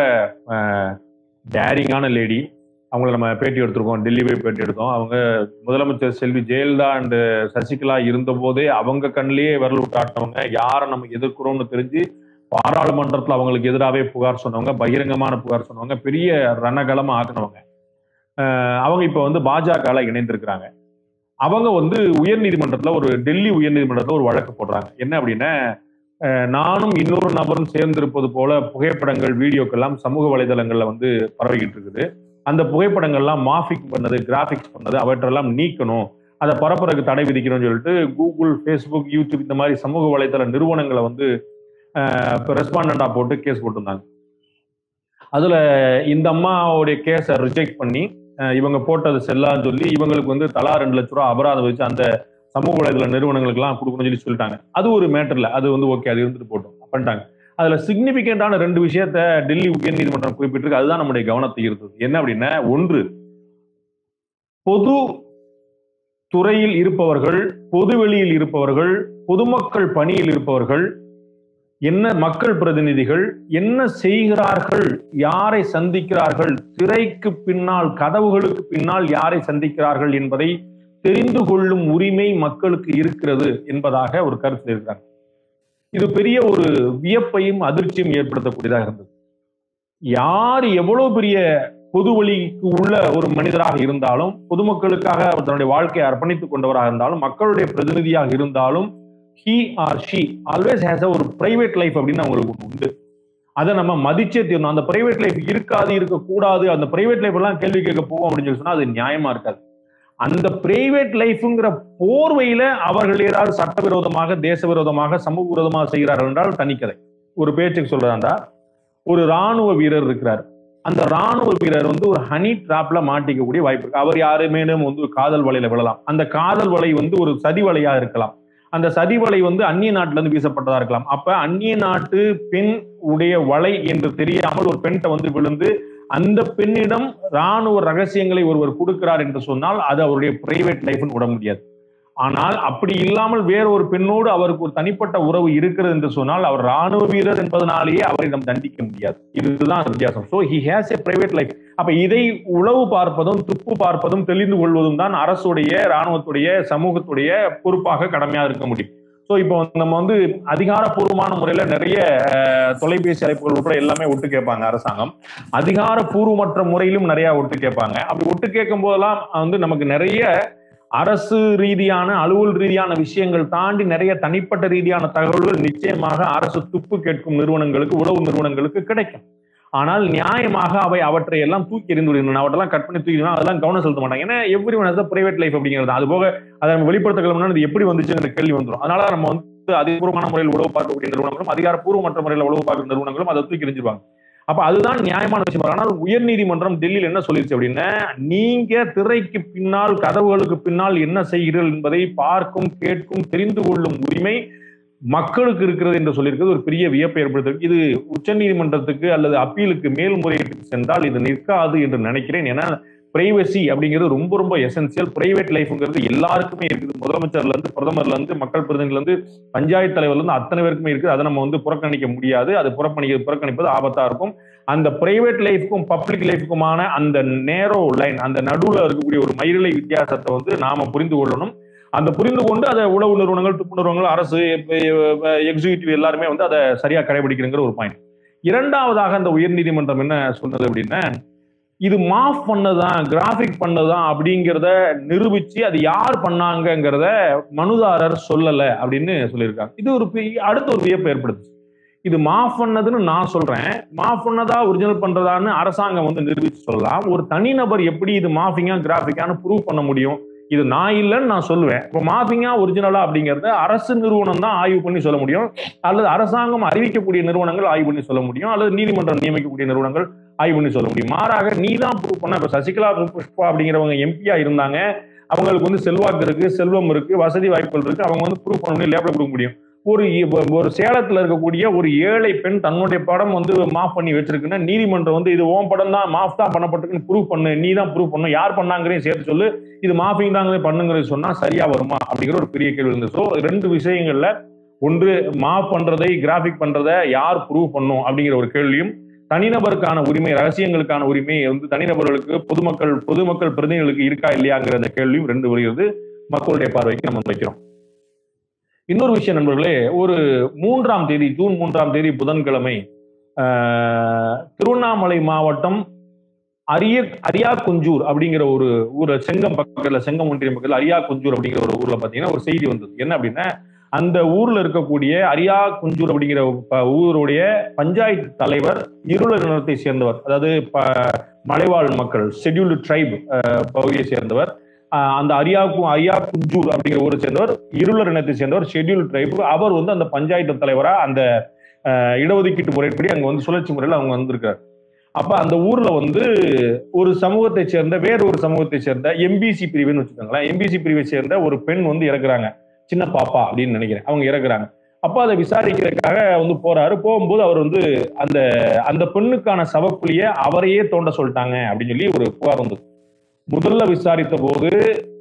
டேரிங்கான லேடி அவங்கள நம்ம பேட்டி எடுத்திருக்கோம் டெல்லி போய் பேட்டி எடுத்தோம் அவங்க முதலமைச்சர் செல்வி ஜெயலலிதா அண்ட் சசிகலா இருந்த போதே அவங்க கண்ணிலேயே விரல் விட்டாட்டவங்க யாரை நம்ம எதிர்க்கிறோம்னு தெரிஞ்சு பாராளுமன்றத்தில் அவங்களுக்கு எதிராகவே புகார் சொன்னவங்க பகிரங்கமான புகார் சொன்னவங்க பெரிய ரணகலமா ஆக்குனவங்க அஹ் அவங்க இப்ப வந்து பாஜக இணைந்திருக்கிறாங்க அவங்க வந்து உயர்நீதிமன்றத்துல ஒரு டெல்லி உயர்நீதிமன்றத்துல ஒரு வழக்கு போடுறாங்க என்ன அப்படின்னா அஹ் நானும் இன்னொரு நபரும் சேர்ந்திருப்பது போல புகைப்படங்கள் வீடியோக்கெல்லாம் சமூக வலைதளங்கள்ல வந்து பரவிக்கிட்டு இருக்குது அந்த புகைப்படங்கள்லாம் மாஃபிக் பண்ணது கிராஃபிக்ஸ் பண்ணது அவற்றெல்லாம் நீக்கணும் அதை பரப்புறதுக்கு தடை விதிக்கணும்னு சொல்லிட்டு கூகுள் ஃபேஸ்புக் யூடியூப் இந்த மாதிரி சமூக வலைதள நிறுவனங்களை வந்து ரெஸ்பாண்டண்டா போட்டு கேஸ் போட்டிருந்தாங்க அதுல இந்த அம்மாவுடைய கேஸை ரிஜெக்ட் பண்ணி அஹ், இவங்க போட்டது செல்லான்னு சொல்லி இவங்களுக்கு வந்து தலா ரெண்டு லட்ச ரூபா அபராதம் வச்சு அந்த சமூக வலைதள நிறுவனங்களுக்குலாம் கொடுக்கணும்னு சொல்லி சொல்லிட்டாங்க அது ஒரு மேட்டர்ல அது வந்து ஓகே அது இருந்துட்டு போட்டோம் பண்ணிட்டாங்க அதுல சிக்னிபிகண்டான ரெண்டு விஷயத்த டெல்லி உயர்நீதிமன்றம் குறிப்பிட்டிருக்கு அதுதான் நம்முடைய கவனத்தை ஈர்த்தது என்ன அப்படின்னா ஒன்று பொது துறையில் இருப்பவர்கள் பொதுவெளியில் இருப்பவர்கள் பொதுமக்கள் பணியில் இருப்பவர்கள் என்ன மக்கள் பிரதிநிதிகள் என்ன செய்கிறார்கள் யாரை சந்திக்கிறார்கள் திரைக்கு பின்னால் கதவுகளுக்கு பின்னால் யாரை சந்திக்கிறார்கள் என்பதை தெரிந்து கொள்ளும் உரிமை மக்களுக்கு இருக்கிறது என்பதாக ஒரு கருத்து இருக்கிறார் இது பெரிய ஒரு வியப்பையும் அதிர்ச்சியும் ஏற்படுத்தக்கூடியதாக இருந்தது யார் எவ்வளவு பெரிய பொது வழிக்கு உள்ள ஒரு மனிதராக இருந்தாலும் பொதுமக்களுக்காக அவர் தன்னுடைய வாழ்க்கையை அர்ப்பணித்துக் கொண்டவராக இருந்தாலும் மக்களுடைய பிரதிநிதியாக இருந்தாலும் he or she always has ஒரு பிரைவேட் லைஃப் அப்படின்னு அவங்களுக்கு ஒண்ணு உண்டு அதை நம்ம மதிச்சே தீரணும் அந்த பிரைவேட் லைஃப் இருக்காது இருக்கக்கூடாது அந்த பிரைவேட் லைஃப் எல்லாம் கேள்வி கேட்க போவோம் அப்படின்னு சொல்லி சொன்னா அது நியாயமா இருக்காது அந்த பிரைவேட் லைஃப்ங்கிற போர்வையில அவர்கள் ஏதாவது சட்டவிரோதமாக தேச விரோதமாக சமூக விரோதமாக செய்கிறார்கள் என்றால் தனிக்கதை ஒரு பேச்சுக்கு சொல்றதாண்டா ஒரு ராணுவ வீரர் இருக்கிறார் அந்த ராணுவ வீரர் வந்து ஒரு ஹனி டிராப்ல மாட்டிக்கக்கூடிய வாய்ப்பு இருக்கு அவர் யாருமேனும் வந்து ஒரு காதல் வலையில விழலாம் அந்த காதல் வலை வந்து ஒரு சதி வலையா இருக்கலாம் அந்த சதி வலை வந்து அந்நிய நாட்டுல இருந்து வீசப்பட்டதா இருக்கலாம் அப்ப அந்நிய நாட்டு பெண் உடைய வலை என்று தெரியாமல் ஒரு பெண்கிட்ட வந்து விழுந்து அந்த பெண்ணிடம் ராணுவ ரகசியங்களை ஒருவர் கொடுக்கிறார் என்று சொன்னால் அது அவருடைய பிரைவேட் லைஃப்னு விட முடியாது ஆனால் அப்படி இல்லாமல் வேற ஒரு பெண்ணோடு அவருக்கு ஒரு தனிப்பட்ட உறவு இருக்கிறது என்று சொன்னால் அவர் ராணுவ வீரர் என்பதனாலேயே அவரை நாம் தண்டிக்க முடியாது இதுதான் வித்தியாசம் so he has a private life அப்ப இதை உளவு பார்ப்பதும் துப்பு பார்ப்பதும் தெளிந்து கொள்வதும் தான் அரசுடைய ராணுவத்துடைய சமூகத்துடைய பொறுப்பாக கடமையா இருக்க முடியும் ஸோ இப்போ நம்ம வந்து அதிகாரப்பூர்வமான முறையில நிறைய அஹ், தொலைபேசி அழைப்புகள் உட்பட எல்லாமே ஒட்டு கேட்பாங்க அரசாங்கம் அதிகாரப்பூர்வமற்ற முறையிலும் நிறைய ஒட்டு கேட்பாங்க அப்படி ஒட்டு கேட்கும் போதெல்லாம் வந்து நமக்கு நிறைய அரசு ரீதியான அலுவல் ரீதியான விஷயங்கள் தாண்டி நிறைய தனிப்பட்ட ரீதியான தகவல்கள் நிச்சயமாக அரசு துப்பு கேட்கும் நிறுவனங்களுக்கு உளவு நிறுவனங்களுக்கு கிடைக்கும் ஆனால் நியாயமாக அவை அவற்றை எல்லாம் தூக்கி எறிந்து விடுகின்றன அவற்றெல்லாம் கட் பண்ணி தூக்கி அதெல்லாம் கவனம் செலுத்த மாட்டாங்க ஏன்னா எவ்ரி ஒன் பிரைவேட் லைஃப் அப்படிங்கிறது அது போக அதை நம்ம வெளிப்படுத்தக்கணும்னா அது எப்படி வந்துச்சுங்கிற கேள்வி வந்துடும் அதனால நம்ம வந்து அதிகபூர்வமான முறையில் உழவு பார்க்கக்கூடிய நிறுவனங்களும் அதிகாரப்பூர்வமற்ற முறையில் உழவு பார்க்கும் நிறுவனங்களும் அதை தூக்கி எறிஞ்சிருவாங்க அப்ப அதுதான் நியாயமான விஷயம் ஆனால் உயர்நீதிமன்றம் டெல்லியில் என்ன சொல்லிருச்சு அப்படின்னா நீங்க திரைக்கு பின்னால் கதவுகளுக்கு பின்னால் என்ன செய்கிறீர்கள் என்பதை பார்க்கும் கேட்கும் தெரிந்து கொள்ளும் உரிமை மக்களுக்கு இருக்கிறது என்று சொல்லியிருக்கிறது ஒரு பெரிய வியப்பை ஏற்படுத்திருக்கு இது உச்சநீதிமன்றத்துக்கு அல்லது அப்பீலுக்கு மேல்முறையீட்டுக்கு சென்றால் இது நிற்காது என்று நினைக்கிறேன் ஏன்னா பிரைவசி அப்படிங்கிறது ரொம்ப ரொம்ப எசென்சியல் பிரைவேட் லைஃப்ங்கிறது எல்லாருக்குமே இருக்குது முதலமைச்சர்ல இருந்து பிரதமர்ல இருந்து மக்கள் பிரதிநிதில இருந்து பஞ்சாயத்து தலைவர்ல இருந்து அத்தனை பேருக்குமே இருக்குது அதை நம்ம வந்து புறக்கணிக்க முடியாது அது புறக்கணிக்க புறக்கணிப்பது ஆபத்தா இருக்கும் அந்த பிரைவேட் லைஃப்க்கும் பப்ளிக் லைஃப்க்குமான அந்த நேரோ லைன் அந்த நடுவுல இருக்கக்கூடிய ஒரு மயிரிலை வித்தியாசத்தை வந்து நாம புரிந்து கொள்ளணும் அந்த புரிந்து கொண்டு அதை உளவு நிறுவனங்கள் துப்பு நிறுவனங்கள் அரசு எக்ஸிகியூட்டிவ் எல்லாருமே வந்து அதை சரியா கடைபிடிக்கிறங்கிற ஒரு பாயிண்ட் இரண்டாவதாக அந்த உயர்நீதிமன்றம் என்ன சொன்னது அப்படின்னா இது மாஃப் பண்ணதான் கிராஃபிக் பண்ணதான் அப்படிங்கிறத நிரூபிச்சு அது யார் பண்ணாங்கங்கிறத மனுதாரர் சொல்லல அப்படின்னு சொல்லியிருக்காங்க இது ஒரு பெரிய- அடுத்த ஒரு வியப்பு ஏற்படுத்துச்சு இது மாஃப் பண்ணதுன்னு நான் சொல்றேன் மாஃப் பண்ணதா ஒரிஜினல் பண்றதான்னு அரசாங்கம் வந்து நிரூபிச்சு சொல்லலாம் ஒரு தனிநபர் எப்படி இது மாஃபிங்கா கிராஃபிக்கான்னு ப்ரூவ் பண்ண முடியும் இது நான் இல்லைன்னு நான் சொல்லுவேன் இப்போ மாஃபிங்கா ஒரிஜினலா அப்படிங்கறத அரசு நிறுவனம் தான் ஆய்வு பண்ணி சொல்ல முடியும் அல்லது அரசாங்கம் அறிவிக்கக்கூடிய நிறுவனங்கள் ஆய்வு பண்ணி சொல்ல முடியும் அல்லது நீதிமன்றம் நியமிக்கக்கூடிய நிறுவனங்கள் ஆய்வு பண்ணி சொல்ல முடியும் மாறாக நீ தான் ப்ரூவ் பண்ண இப்ப சசிகலா புஷ்பா அப்படிங்கிறவங்க எம்பியா இருந்தாங்க அவங்களுக்கு வந்து செல்வாக்கு இருக்கு செல்வம் இருக்கு வசதி வாய்ப்புகள் இருக்கு அவங்க வந்து ப்ரூவ் பண்ண லேபிள் கொடுக்க முடியும் ஒரு இ- ஒரு சேலத்துல இருக்கக்கூடிய ஒரு ஏழை பெண் தன்னுடைய படம் வந்து மாஃப் பண்ணி வச்சிருக்குன்னா நீதிமன்றம் வந்து இது ஓம் படம் தான் மாஃப் தான் பண்ணப்பட்டிருக்குன்னு ப்ரூவ் பண்ணு நீ தான் ப்ரூவ் பண்ணு யார் பண்ணாங்கிறதையும் சேர்த்து சொல்லு இது மாஃபிங் தாங்கிறத பண்ணுங்கிறது சொன்னா சரியா வருமா அப்படிங்கிற ஒரு பெரிய கேள்வி இருந்தது ஸோ ரெண்டு விஷயங்கள்ல ஒன்று மாஃப் பண்றதை கிராஃபிக் பண்றதை யார் ப்ரூவ் பண்ணும் அப்படிங்கிற ஒரு கேள்வியும் தனிநபருக்கான உரிமை ரகசியங்களுக்கான உரிமை வந்து தனிநபர்களுக்கு பொதுமக்கள் பொதுமக்கள் பிரதிநிதிகளுக்கு இருக்கா இல்லையாங்கிற அந்த கேள்வியும் ரெண்டு வருகிறது மக்களுடைய பார்வைக்கு நம்ம வைக்கிறோம் இன்னொரு விஷயம் நண்பர்களே ஒரு மூன்றாம் தேதி ஜூன் மூன்றாம் தேதி புதன்கிழமை ஆஹ், திருவண்ணாமலை மாவட்டம் அரிய அரியாக்குஞ்சூர் அப்படிங்கிற ஒரு ஊர் செங்கம் பக்கத்துல செங்கம் ஒன்றியம் பக்கத்துல அரியாக்குஞ்சூர் அப்படிங்கிற ஒரு ஊர்ல பாத்தீங்கன்னா ஒரு செய்தி வந்தது என்ன அப்படின்னா அந்த ஊர்ல இருக்கக்கூடிய அரியா குஞ்சூர் அப்படிங்கிற ப- ஊருடைய பஞ்சாயத்து தலைவர் இருளர் இனத்தை சேர்ந்தவர் அதாவது ப- மலைவாழ் மக்கள் ஷெட்யூல்டு ட்ரைப் பகுதியை சேர்ந்தவர் ஆஹ் அந்த அரியா கு- அரியா குஞ்சூர் அப்படிங்கிற ஊரை சேர்ந்தவர் இருளர் இனத்தை சேர்ந்தவர் ஷெட்யூல்டு ட்ரைப் அவர் வந்து அந்த பஞ்சாயத்து தலைவரா அந்த ஆஹ் இடஒதுக்கீட்டு முறைப்படி அங்க வந்து சுழற்சி முறையில் அவங்க வந்திருக்காரு அப்ப அந்த ஊர்ல வந்து ஒரு சமூகத்தை சேர்ந்த வேற ஒரு சமூகத்தை சேர்ந்த எம்பிசி பிரிவுன்னு வச்சுக்கோங்களேன் எம்பிசி பிரிவை சேர்ந்த ஒரு பெண் வந்து இறக்குறாங்க சின்ன பாப்பா அப்படின்னு நினைக்கிறேன் அவங்க இறக்குறாங்க அப்ப அதை விசாரிக்கிறதுக்காக வந்து போறாரு போகும்போது அவர் வந்து அந்த அந்த பெண்ணுக்கான சவக்குழிய அவரையே தோண்ட சொல்லிட்டாங்க அப்படின்னு சொல்லி ஒரு புகார் வந்தது முதல்ல விசாரித்த போது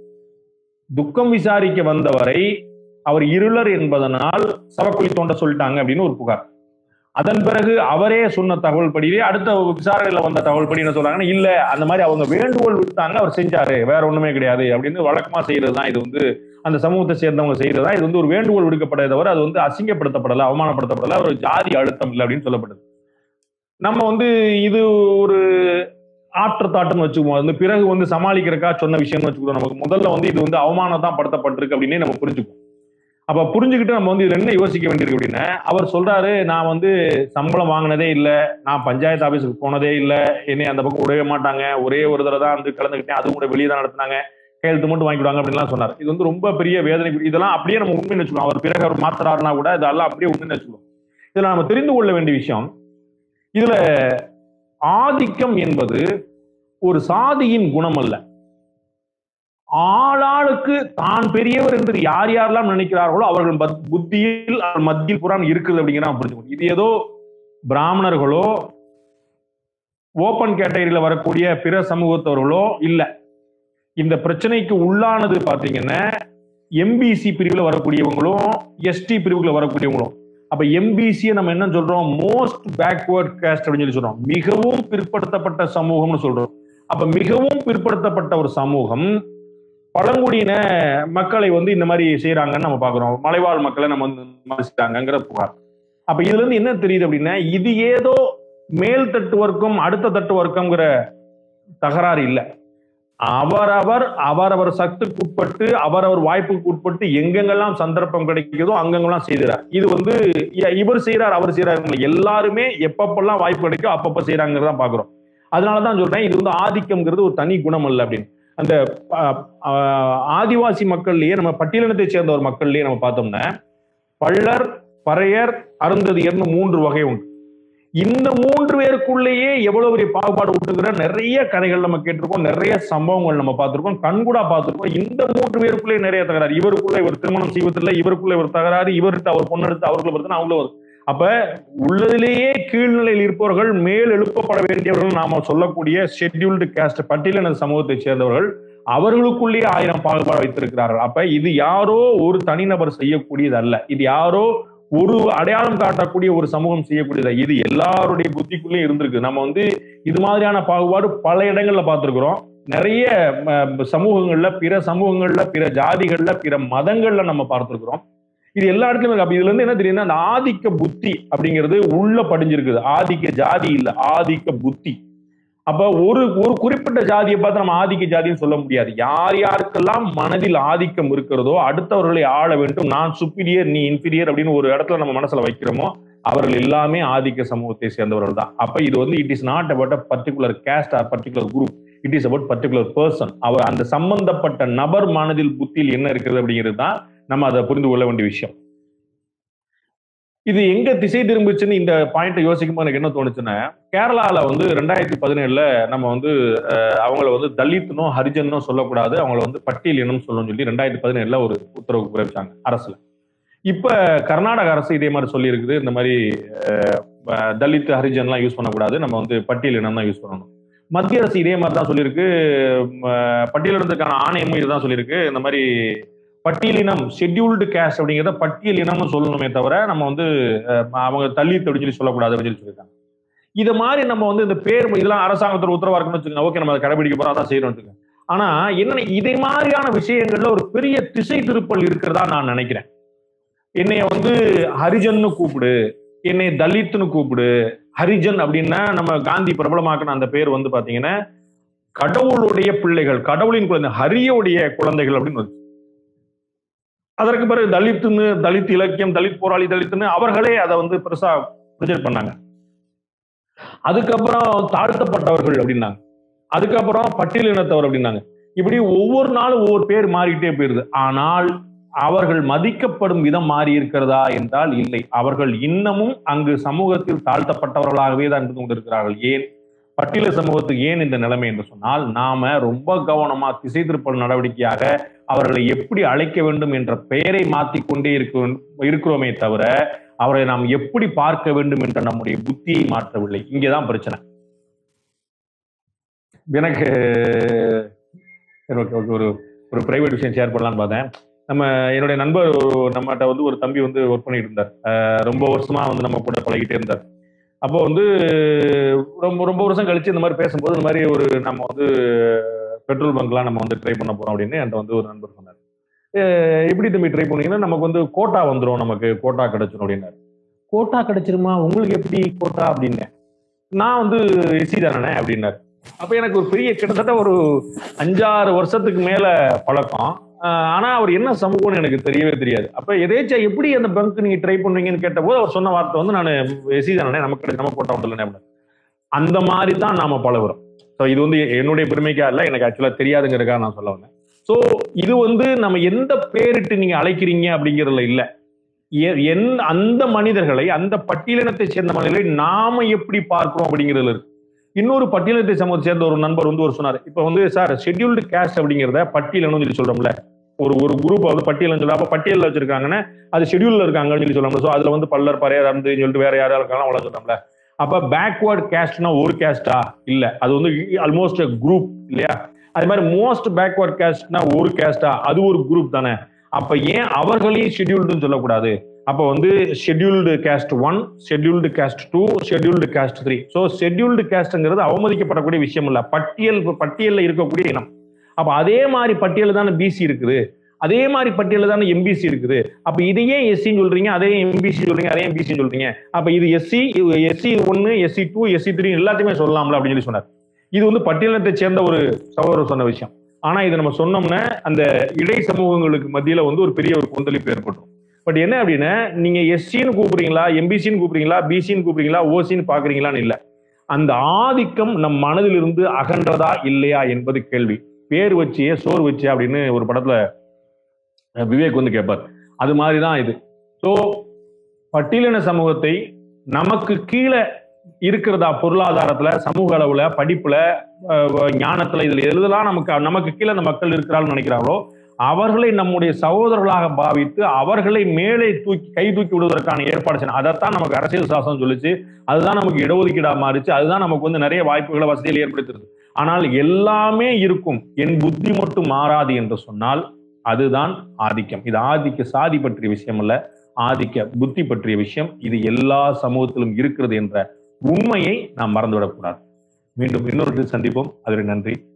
துக்கம் விசாரிக்க வந்தவரை அவர் இருளர் என்பதனால் சவக்குழி தோண்ட சொல்லிட்டாங்க அப்படின்னு ஒரு புகார் அதன் பிறகு அவரே சொன்ன தகவல் படியே அடுத்த விசாரணையில வந்த தகவல் படி என்ன சொல்றாங்கன்னா இல்ல அந்த மாதிரி அவங்க வேண்டுகோள் விட்டாங்க அவர் செஞ்சாரு வேற ஒண்ணுமே கிடையாது அப்படின்னு வழக்கமா செய்யறது தான் இது வந்து அந்த சமூகத்தை சேர்ந்தவங்க செய்யறதா இது வந்து ஒரு வேண்டுகோள் விடுக்கப்பட்டதை தவிர அது வந்து அசிங்கப்படுத்தப்படல அவமானப்படுத்தப்படல ஒரு ஜாதி அழுத்தம் இல்லை அப்படின்னு சொல்லப்படுது நம்ம வந்து இது ஒரு ஆற்று தாட்டுன்னு வச்சுக்குவோம் வந்து பிறகு வந்து சமாளிக்கிறக்கா சொன்ன விஷயம்னு வச்சுக்குவோம் நமக்கு முதல்ல வந்து இது வந்து அவமானம் தான் படுத்தப்பட்டிருக்கு அப்படின்னே நம்ம புரிஞ்சுக்குவோம் அப்ப புரிஞ்சுக்கிட்டு நம்ம வந்து இதுல என்ன யோசிக்க வேண்டியிருக்கு அப்படின்னா அவர் சொல்றாரு நான் வந்து சம்பளம் வாங்கினதே இல்லை நான் பஞ்சாயத்து ஆபீஸுக்கு போனதே இல்லை என்னை அந்த பக்கம் விடவே மாட்டாங்க ஒரே ஒரு தடவை தான் வந்து கலந்துக்கிட்டேன் அதுவும் கூட வெளியே தான் நடத்தினாங்க கையெழுத்து மட்டும் வாங்கிடுவாங்க அப்படின்லாம் சொன்னார் இது வந்து ரொம்ப பெரிய வேதனை இதெல்லாம் அப்படியே நம்ம உண்மைன்னு வச்சுக்கோம் அவர் பிறகு அவர் மாத்துறாருனா கூட இதெல்லாம் அப்படியே உண்மைன்னு வச்சுக்கோம் இதுல நம்ம தெரிந்து கொள்ள வேண்டிய விஷயம் இதுல ஆதிக்கம் என்பது ஒரு சாதியின் குணம் அல்ல ஆளாளுக்கு தான் பெரியவர் என்று யார் யாரெல்லாம் நினைக்கிறார்களோ அவர்கள் பத்- புத்தியில் அவர்கள் மத்தியில் புறான் இருக்குது அப்படிங்கிறத நம்ம புரிஞ்சுக்கணும் இது ஏதோ பிராமணர்களோ ஓப்பன் கேட்டகரியில வரக்கூடிய பிற சமூகத்தவர்களோ இல்ல இந்த பிரச்சனைக்கு உள்ளானது பாத்தீங்கன்னா எம்பிசி பிரிவுல வரக்கூடியவங்களும் எஸ்டி பிரிவுல வரக்கூடியவங்களும் அப்ப எம்பிசியை நம்ம என்ன சொல்றோம் மோஸ்ட் பேக்வர்ட் காஸ்ட் அப்படின்னு சொல்லி சொல்றோம் மிகவும் பிற்படுத்தப்பட்ட சமூகம்னு சொல்றோம் அப்ப மிகவும் பிற்படுத்தப்பட்ட ஒரு சமூகம் பழங்குடியின மக்களை வந்து இந்த மாதிரி செய்யறாங்கன்னு நம்ம பாக்குறோம் மலைவாழ் மக்களை நம்ம வந்து இந்த மாதிரி செய்றாங்கங்கிற புகார் அப்ப இதுல இருந்து என்ன தெரியுது அப்படின்னா இது ஏதோ மேல் தட்டு வர்க்கம் அடுத்த தட்டு வர்க்கம்ங்கிற தகராறு இல்லை அவரவர் அவரவர் சக்திக்கு உட்பட்டு அவரவர் வாய்ப்புக்கு உட்பட்டு எங்கெங்கெல்லாம் சந்தர்ப்பம் கிடைக்குதோ அங்கங்கெல்லாம் செய்கிறார் இது வந்து இ- இவர் செய்யறார் அவர் செய்யறாரு எல்லாருமே எப்பப்பெல்லாம் வாய்ப்பு கிடைக்கோ அப்பப்ப செய்யறாங்கிறத பாக்குறோம் அதனாலதான் சொல்றேன் இது வந்து ஆதிக்கம்ங்கிறது ஒரு தனி குணம் அல்ல அப்படின்னு அந்த அஹ், அஹ், ஆதிவாசி மக்கள்லயே நம்ம பட்டியலினத்தை சேர்ந்த ஒரு மக்கள்லயே நம்ம பார்த்தோம்னா பள்ளர் பறையர் அருந்ததியர்னு மூன்று வகை உண்டு இந்த மூன்று பேருக்குள்ளேயே எவ்வளவு பெரிய பாகுபாடு விட்டுங்கிற நிறைய கதைகள் நம்ம கேட்டிருக்கோம் நிறைய சம்பவங்கள் நம்ம பார்த்திருக்கோம் கண்கூடா பார்த்திருக்கோம் இந்த மூன்று பேருக்குள்ளே நிறைய தகராறு இவருக்குள்ள இவர் திருமணம் செய்வதில்லை இவருக்குள்ள இவர் தகராறு இவர்கிட்ட அவர் பொண்ணு எடுத்து அவருக்குள்ள வருதுன்னு அவங்கள வருது அப்ப உள்ளதிலேயே கீழ்நிலையில் இருப்பவர்கள் மேல் எழுப்பப்பட வேண்டியவர்கள் நாம சொல்லக்கூடிய ஷெட்யூல்டு கேஸ்ட் பட்டியலின சமூகத்தை சேர்ந்தவர்கள் அவர்களுக்குள்ளேயே ஆயிரம் பாகுபாடு வைத்திருக்கிறார்கள் அப்ப இது யாரோ ஒரு தனிநபர் செய்யக்கூடியது அல்ல இது யாரோ ஒரு அடையாளம் காட்டக்கூடிய ஒரு சமூகம் செய்யக்கூடியது இது எல்லாருடைய புத்திக்குள்ளேயும் இருந்திருக்கு நம்ம வந்து இது மாதிரியான பாகுபாடு பல இடங்கள்ல பார்த்திருக்கிறோம் நிறைய ம, சமூகங்கள்ல பிற சமூகங்கள்ல பிற ஜாதிகள்ல பிற மதங்கள்ல நம்ம பார்த்திருக்கிறோம் இது எல்லா இடத்துலயும் இருக்கு அப்ப இதுல இருந்து என்ன தெரியுதுன்னா அந்த ஆதிக்க புத்தி அப்படிங்கிறது உள்ள படிஞ்சிருக்குது ஆதிக்க ஜாதி இல்ல ஆதிக்க புத்தி அப்ப ஒரு ஒரு குறிப்பிட்ட ஜாதியை பார்த்து நம்ம ஆதிக்க ஜாதின்னு சொல்ல முடியாது யார் யாருக்கெல்லாம் மனதில் ஆதிக்கம் இருக்கிறதோ அடுத்தவர்களை ஆள வேண்டும் நான் சுப்பீரியர் நீ இன்ஃபீரியர் அப்படின்னு ஒரு இடத்துல நம்ம மனசுல வைக்கிறோமோ அவர்கள் எல்லாமே ஆதிக்க சமூகத்தை சேர்ந்தவர்கள் தான் அப்ப இது வந்து it is not about a particular caste or particular group it is about particular person அவர் அந்த சம்பந்தப்பட்ட நபர் மனதில் புத்தியில் என்ன இருக்கிறது அப்படிங்கிறது தான் நம்ம அதை புரிந்து கொள்ள வேண்டிய விஷயம் இது எங்க திசை திரும்பிச்சுன்னு இந்த பாயிண்ட்டை யோசிக்கும் போது எனக்கு என்ன தோணுச்சுன்னா கேரளால வந்து ரெண்டாயிரத்தி பதினேழுல நம்ம வந்து அஹ், அவங்கள வந்து தலித்னோ ஹரிஜன்னோ சொல்லக்கூடாது அவங்கள வந்து பட்டியல் இனம் சொல்லணும்னு சொல்லி ரெண்டாயிரத்தி பதினேழுல ஒரு உத்தரவு பிறப்பிச்சாங்க அரசுல இப்ப கர்நாடக அரசு இதே மாதிரி சொல்லியிருக்குது இந்த மாதிரி அஹ், அஹ், தலித் ஹரிஜன்லாம் யூஸ் பண்ணக்கூடாது நம்ம வந்து பட்டியல் இனம் தான் யூஸ் பண்ணணும் மத்திய அரசு இதே மாதிரி தான் சொல்லியிருக்கு ம, பட்டியலினத்துக்கான ஆணையமும் இதுதான் சொல்லியிருக்கு இந்த மாதிரி பட்டியலினம் ஷெட்யூல்டு கேஸ்ட் அப்படிங்கிறத பட்டியல் இனம்னு சொல்லணுமே தவிர நம்ம வந்து அஹ், அவங்க தலித் அப்படின்னு சொல்லி சொல்லக்கூடாது அப்படின்னு சொல்லி சொல்லியிருக்காங்க இது மாதிரி நம்ம வந்து இந்த பேர் இதெல்லாம் அரசாங்கத்தோட உத்தரவா இருக்குன்னு வச்சுக்கோங்க ஓகே நம்ம அதை கடைபிடிக்க போறோம் அதான் செய்யணும் வச்சுக்கோங்க ஆனா என்னன்னா இதே மாதிரியான விஷயங்கள்ல ஒரு பெரிய திசை திருப்பல் இருக்கிறதா நான் நினைக்கிறேன் என்னைய வந்து ஹரிஜன்னு கூப்பிடு என்னை தலித்னு கூப்பிடு ஹரிஜன் அப்படின்னா நம்ம காந்தி பிரபலமாக்கின அந்த பேர் வந்து பாத்தீங்கன்னா கடவுளுடைய பிள்ளைகள் கடவுளின் குழந்தை ஹரியோடைய குழந்தைகள் அப்படின்னு வந்துச்சு அதற்கு பிறகு தலித்துன்னு தலித் இலக்கியம் தலித் போராளி தலித்துன்னு அவர்களே அதை வந்து பெருசா ப்ரொஜெக்ட் பண்ணாங்க அதுக்கப்புறம் தாழ்த்தப்பட்டவர்கள் அப்படின்னாங்க அதுக்கப்புறம் பட்டியலினத்தவர் அப்படின்னாங்க இப்படி ஒவ்வொரு நாளும் ஒவ்வொரு பேர் மாறிக்கிட்டே போயிருது ஆனால் அவர்கள் மதிக்கப்படும் விதம் மாறி இருக்கிறதா என்றால் இல்லை அவர்கள் இன்னமும் அங்கு சமூகத்தில் தாழ்த்தப்பட்டவர்களாகவே தான் இருந்து கொண்டிருக்கிறார்கள் ஏன் பட்டியல சமூகத்துக்கு ஏன் இந்த நிலைமை என்று சொன்னால் நாம ரொம்ப கவனமா திசை திருப்பல் நடவடிக்கையாக அவர்களை எப்படி அழைக்க வேண்டும் என்ற பெயரை மாற்றிக்கொண்டே இருக்க இருக்கிறோமே தவிர அவரை நாம் எப்படி பார்க்க வேண்டும் என்ற நம்முடைய புத்தியை மாற்றவில்லை இங்கேதான் பிரச்சனை எனக்கு சரி, okay, okay, ஒரு ஒரு பிரைவேட் விஷயம் ஷேர் பண்ணலாம்னு பார்த்தேன் நம்ம என்னுடைய நண்பர் ஒரு- நம்மகிட்ட வந்து ஒரு தம்பி வந்து ஒர்க் பண்ணிட்டு இருந்தார் அஹ் ரொம்ப வருஷமா வந்து நம்ம கூட பழகிட்டே இருந்தார் அப்போ வந்து ரொம்ப ரொம்ப வருஷம் கழிச்சு இந்த மாதிரி பேசும்போது இந்த மாதிரி ஒரு நம்ம வந்து பெட்ரோல் பங்க்லாம் நம்ம வந்து ட்ரை பண்ண போறோம் அப்படின்னு என்கிட்ட வந்து ஒரு நண்பர் சொன்னார் "அஹ் எப்படி தம்பி ட்ரை பண்ணீங்கன்னா நமக்கு வந்து கோட்டா வந்துடும் நமக்கு கோட்டா கிடைச்சிடும் அப்படின்னாரு கோட்டா கிடைச்சிருமா உங்களுக்கு எப்படி கோட்டா அப்படின்னேன் நான் வந்து எஸ்சி தானே அப்படின்னாரு அப்ப எனக்கு ஒரு பெரிய கிட்டத்தட்ட ஒரு அஞ்சாறு வருஷத்துக்கு மேல பழக்கம் ஆஹ் ஆனா அவர் என்ன சமூகம்னு எனக்கு தெரியவே தெரியாது அப்ப எதேச்சா எப்படி அந்த பங்க் நீங்க ட்ரை பண்ணுவீங்கன்னு கேட்டபோது அவர் சொன்ன வார்த்தை வந்து நான் எஸ்சி தானே நமக்கு கிடை- நம்ம போட்டா வந்துடலனே அப்படின்னு அந்த மாதிரி தான் நாம பழகுறோம் ஸோ இது வந்து என்னுடைய பெருமைக்கா இல்லை எனக்கு ஆக்சுவலா தெரியாதுங்கிறதுக்காக நான் சொல்ல வந்தேன் ஸோ இது வந்து நம்ம எந்த பேரிட்டு நீங்க அழைக்கிறீங்க அப்படிங்கிறதுல இல்ல எ- என் அந்த மனிதர்களை அந்த பட்டியலினத்தை சேர்ந்த மனிதர்களை நாம எப்படி பார்க்கிறோம் அப்படிங்கிறதுல இருக்கு இன்னொரு பட்டியலினத்தை சமூகத்தை சேர்ந்த ஒரு நண்பர் வந்து ஒரு சொன்னார் இப்போ வந்து சார் ஷெட்யூல்டு கேஸ்ட் அப்படிங்கிறத பட்டியலினம் சொல்லி சொல்றோம்ல ஒரு ஒரு குரூப் வந்து பட்டியல் சொல்ல அப்ப பட்டியலில் வச்சிருக்காங்கன்னா அது ஷெட்யூல்ல இருக்காங்கன்னு சொல்லி சொல்றோம்ல ஸோ அதுல வந்து பல்லர் பறையர் அருந்து சொல்லிட்டு வேற யாரா இருக்காங்க அவ்வளோ சொல்றோம்ல அப்ப பேக்வர்ட் கேஸ்ட்னா ஒரு கேஸ்டா இல்ல அது வந்து ஆல்மோஸ்ட் குரூப் இல்லையா அது மாதிரி மோஸ்ட் பேக்வர்ட் கேஸ்ட்னா ஒரு கேஸ்டா அது ஒரு குரூப் தானே அப்ப ஏன் அவர்களையும் ஷெட்யூல்டுன்னு சொல்லக்கூடாது அப்ப வந்து scheduled caste one scheduled caste two scheduled caste three so scheduled கேஸ்ட்ங்கிறது அவமதிக்கப்படக்கூடிய விஷயம் இல்ல பட்டியல் பட்டியல்ல இருக்கக்கூடிய இனம் அப்ப அதே மாதிரி பட்டியல் தானே பிசி இருக்குது அதே மாதிரி பட்டியல தானே எம்பிசி இருக்குது அப்ப இதையே எஸ்சின்னு சொல்றீங்க அதே எம்பிசி சொல்றீங்க அதே எம்பிசி சொல்றீங்க அப்ப இது எஸ்சி எஸ்சி ஒன்னு எஸ்சி டூ எஸ்சி த்ரீ எல்லாத்தையுமே சொல்லலாம்ல அப்படின்னு சொல்லி சொன்னார் இது வந்து பட்டியலத்தை சேர்ந்த ஒரு சகோதரர் சொன்ன விஷயம் ஆனா இதை நம்ம சொன்னோம்னா அந்த இடை சமூகங்களுக்கு மத்தியில வந்து ஒரு பெரிய ஒரு கொந்தளிப்பு ஏற்பட்டுரும் பட் என்ன அப்படின்னா நீங்க எஸ்சின்னு கூப்பிடுறீங்களா எம்பிசின்னு கூப்பிடுறீங்களா பிசின்னு கூப்பிடுறீங்களா ஓசின்னு பாக்குறீங்களான்னு இல்ல அந்த ஆதிக்கம் நம் மனதிலிருந்து அகன்றதா இல்லையா என்பது கேள்வி பேர் வச்சு சோறு வச்சு அப்படின்னு ஒரு படத்துல அஹ், விவேக் வந்து கேட்பார் அது மாதிரி தான் இது ஸோ பட்டியலின சமூகத்தை நமக்கு கீழே இருக்கிறதா பொருளாதாரத்துல சமூக அளவுல படிப்புல அஹ், ஞானத்துல இதுல எதுலாம் நமக்கு நமக்கு கீழே அந்த மக்கள் இருக்கிறான்னு நினைக்கிறாங்களோ அவர்களை நம்முடைய சகோதரர்களாக பாவித்து அவர்களை மேலே தூக்கி கை தூக்கி விடுவதற்கான ஏற்பாடு செய்யணும் அதைத்தான் நமக்கு அரசியல் சாசனம் சொல்லுச்சு அதுதான் நமக்கு இடஒதுக்கீடா மாறிச்சு அதுதான் நமக்கு வந்து நிறைய வாய்ப்புகளை வசதிகளை ஏற்படுத்துறது ஆனால் எல்லாமே இருக்கும் என் புத்தி மட்டும் மாறாது என்று சொன்னால் அதுதான் ஆதிக்கம் இது ஆதிக்க சாதி பற்றிய விஷயம் அல்ல ஆதிக்க புத்தி பற்றிய விஷயம் இது எல்லா சமூகத்திலும் இருக்கிறது என்ற உண்மையை நாம் மறந்துவிடக்கூடாது மீண்டும் இன்னொரு சந்திப்போம் அதற்கு நன்றி